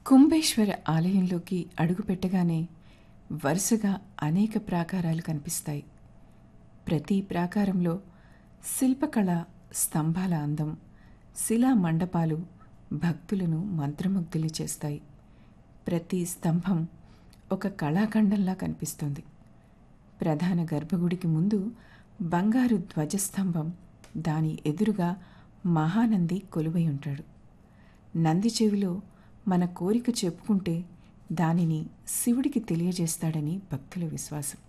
కుంభేశ్వర ఆలయంలోకి అడుగుపెట్టగానే వరుసగా అనేక ప్రాకారాలు కనిపిస్తాయి ప్రతి ప్రాకారంలో శిల్పకళ స్తంభాల అందం శిలా మండపాలు భక్తులను మంత్రముగ్ధులు చేస్తాయి ప్రతి స్తంభం ఒక కళాఖండంలా కనిపిస్తుంది ప్రధాన గర్భగుడికి ముందు బంగారు ధ్వజస్తంభం దాని ఎదురుగా మహానంది కొలువై ఉంటాడు నంది చెవిలో మన కోరిక చెప్పుకుంటే దానిని శివుడికి తెలియజేస్తాడని భక్తుల విశ్వాసం